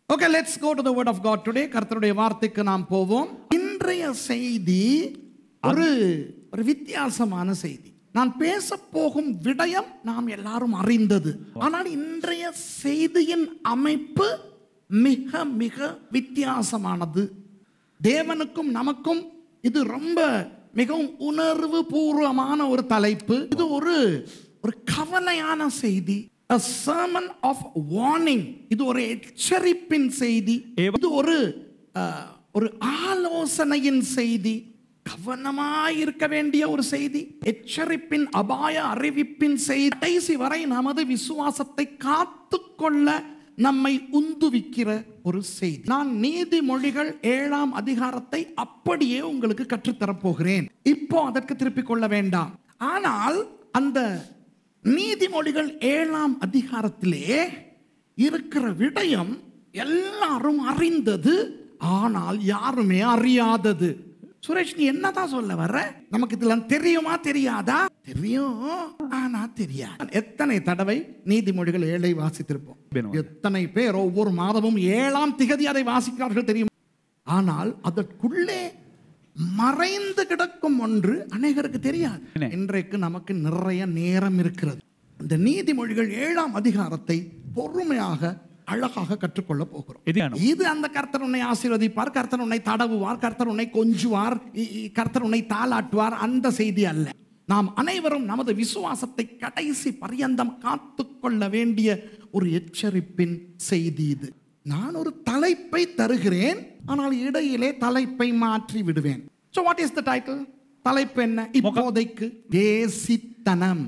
Okay let's go to the word of God today கர்த்தருடைய வார்த்தைக்கு நாம் போவோம் இன்றைய செய்தி ஒரு ஒரு வித்தியாசமான செய்தி நான் பேச போகும் விடயம் நாம் எல்லாரும் அறிந்தது ஆனால் இன்றைய செய்தியின் அமைப்பு மிக மிக வித்தியாசமானது தேவனுக்கும் நமக்கும் இது ரொம்ப மிகவும் உணர்வு பூர்வமான ஒரு தலைப்பு இது ஒரு ஒரு கவலையான செய்தி a sermon of warning இது ஒரு எச்சரிப்பின் செய்தி இது ஒரு அஹ், ஒரு ஆலோசனையின் செய்தி கவனமாய் இருக்க வேண்டிய ஒரு செய்தி எச்சரிப்பின் அபாய அறிவிப்பின் செய்தி கடைசி வரை நமது விசுவாசத்தை காத்துக்கொள்ள நம்மை உந்துவிக்கிற ஒரு செய்தி நான் நீதிமொழிகள் ஏழாம் அதிகாரத்தை அப்படியே உங்களுக்கு கற்றுத்தரப் போகிறேன் இப்போ அதற்கு திருப்பிக் கொள்ள வேண்டாம் ஆனால் அந்த நீதிமொழிகள் ஏழாம் அதிகாரத்திலே இருக்கிற விடயம் எல்லாரும் அறிந்தது ஆனால் யாருமே அறியாதது சுரேஷ் நீ என்னதான் சொல்ல வர்ற நமக்கு இதெல்லாம் தெரியுமா தெரியாதா தெரியும் ஆனா தெரியாது எத்தனை தடவை நீதிமொழிகள் ஏழை வாசித்திருப்போம் எத்தனை பேர் ஒவ்வொரு மாதமும் ஏழாம் திகதி அதை வாசிக்கிறார்கள் தெரியும் ஆனால் அதற்குள்ளே மறைந்து கிடக்கும் ஒன்று அநேகருக்கு தெரியாது இன்றைக்கு நமக்கு நிறைய நேரம் இருக்கிறது இந்த நீதிமொழிகள் ஏழாம் அதிகாரத்தை பொறுமையாக அழகாக கற்றுக்கொள்ள போகிறோம் எதிரான இது அந்த கர்த்தர் உன்னை ஆசீர்வதிப்பார் கர்த்தர் உன்னை தடவுவார் கர்த்தர் உன்னை கொஞ்சுவார் இ- இ- கர்த்தர் உன்னை தாளாட்டுவார் அந்த செய்தி அல்ல நாம் அனைவரும் நமது விசுவாசத்தை கடைசி பரியந்தம் காத்துக்கொள்ள வேண்டிய ஒரு எச்சரிப்பின் செய்தி இது நான் ஒரு தலைப்பை தருகிறேன் ஆனால் இடையிலே தலைப்பை மாற்றி விடுவேன் so what is the title தலைப்பு என்ன இப்போதைக்கு தேசித்தனம்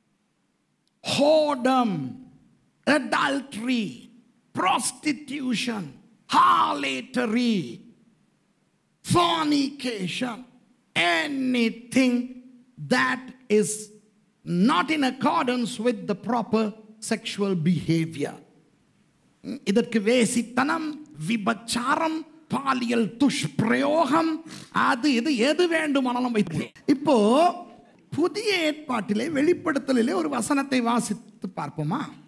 whoredom, adultery, prostitution, harlotry, fornication, anything that is not in accordance with the proper sexual behavior. இதற்கு வேசித்தனம் விபச்சாரம் பாலியல் துஷ்பிரயோகம் அது இது எது வேண்டுமானாலும் வைத்து இப்போ புதிய ஏற்பாட்டிலே வெளிப்படுத்தலிலே ஒரு வசனத்தை வாசித்து பார்ப்போமா